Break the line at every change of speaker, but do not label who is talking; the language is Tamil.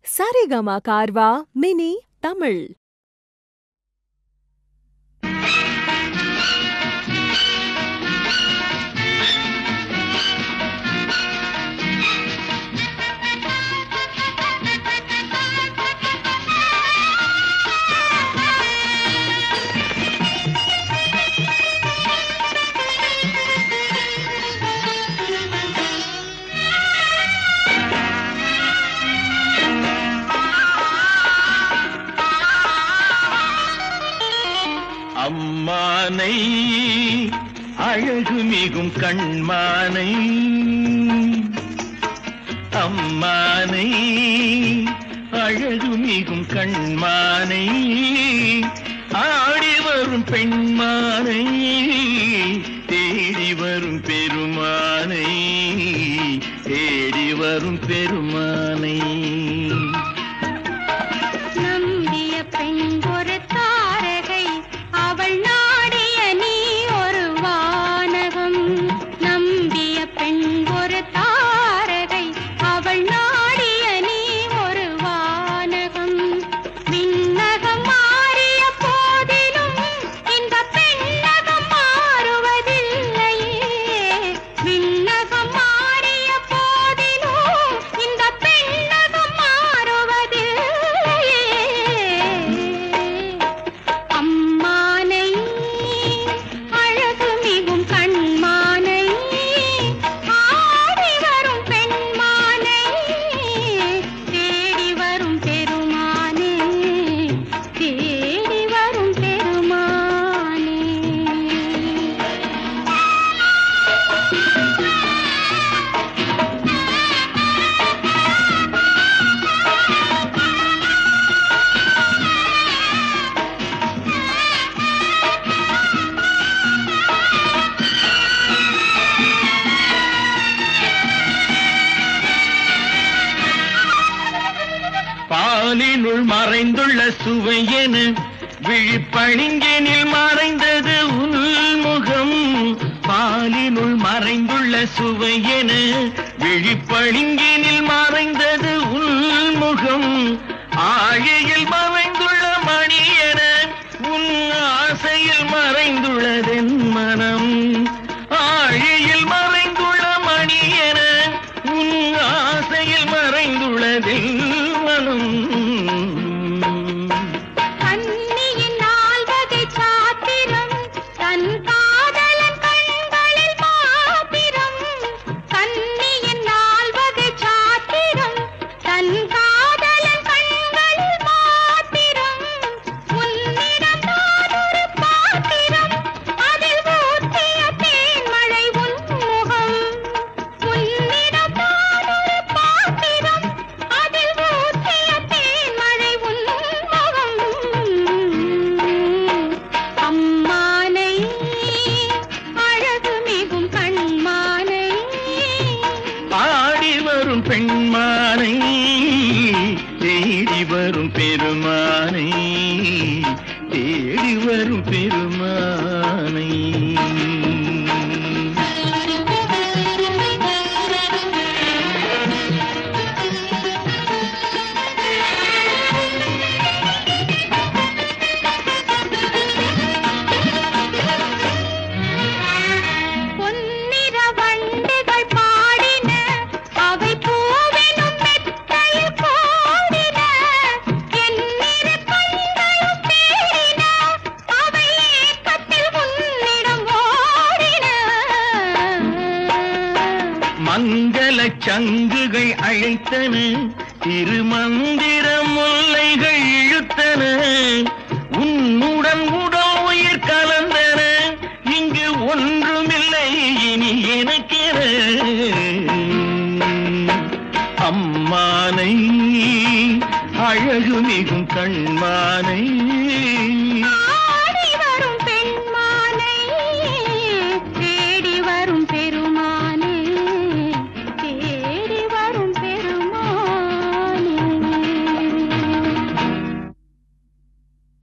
சரிகமா கார்வா மினி தமிழ்
அம்மானை அழகு மிகும் கண்மானை அம்மானை அழகு மிகும் கண்மானை ஆடி வரும் பெண்மானை தேடி வரும் பெருமானை தேடி வரும் பெருமானை
நம்பிய பெண் ஒரு தாரகை அவள் நாடிய நீ ஒரு வானகம் நம்பிய பெண் ஒரு தாரகை அவள் நாடிய நீ ஒரு வானகம் விண்ணகம் மாறிய போதிலும் இந்த பெண்ணகம் மாறுவதில்லையே விண்ணகம் மாறிய போதிலும் இந்த பெண்ணகம் மாறுவதில்லையே அம்மானை அழகு மிகும் கண்மானை ஆடி வரும் பெண்மானை தேடி வரும் பெருமானே தேடி வரும் பெருமானே
பாலினுள் மறைந்துள்ள சுவையென விழிப்பணிங்கினில் மறைந்தது உள்முகம் பாலினுள் மறைந்துள்ள சுவையென விழிப்பணிங்கினில் மறைந்தது உள்முகம் ஆழியில் மறைந்துள்ள மணியென உன் ஆசையில் மறைந்துள்ளதென் மனம் ஆழியில் மறைந்துள்ள மணியென உன் ஆசையில் மறைந்துள்ளதென் மனம்
கண்ணியின் நால்வகை சாத்திரம் தன் காதலன் கண்களில் மாத்திரம் கண்ணியின் நால்வகை சாத்திரம் தன் காதலன் கண்களில் மாத்திரம் உன்னிடம் தான் ஒரு பாத்திரம் அதில் ஊற்றிய தேன்மழை உன்முகம் உன்னிடம் தான் ஒரு பாத்திரம் அதில் ஊற்றிய தேன்மழை உன்முகம் அம்மானை அழகு மிகும் கண்மானை
ஆடி வரும் பெண்மானை தேடி வரும் பெருமானை தேடி வரும் பெருமானை
பொன்னிற வண்டுகள் பாடின அவை பூவெனும் மெத்தையில் கோடின எண்ணிற கண்களும் தேடின அவை ஏக்கத்தில் உன்னிடம் ஓடின
மங்கள சங்குகள் அழைத்தன திருமந்திர முல்லைகள் இழுத்தன உன்னுடன் உடல் உயிர் கலந்தன இங்கு ஒன்றுமில்லை இனி எனக்கென அம்மானை அழகு மிகும் கண்மானை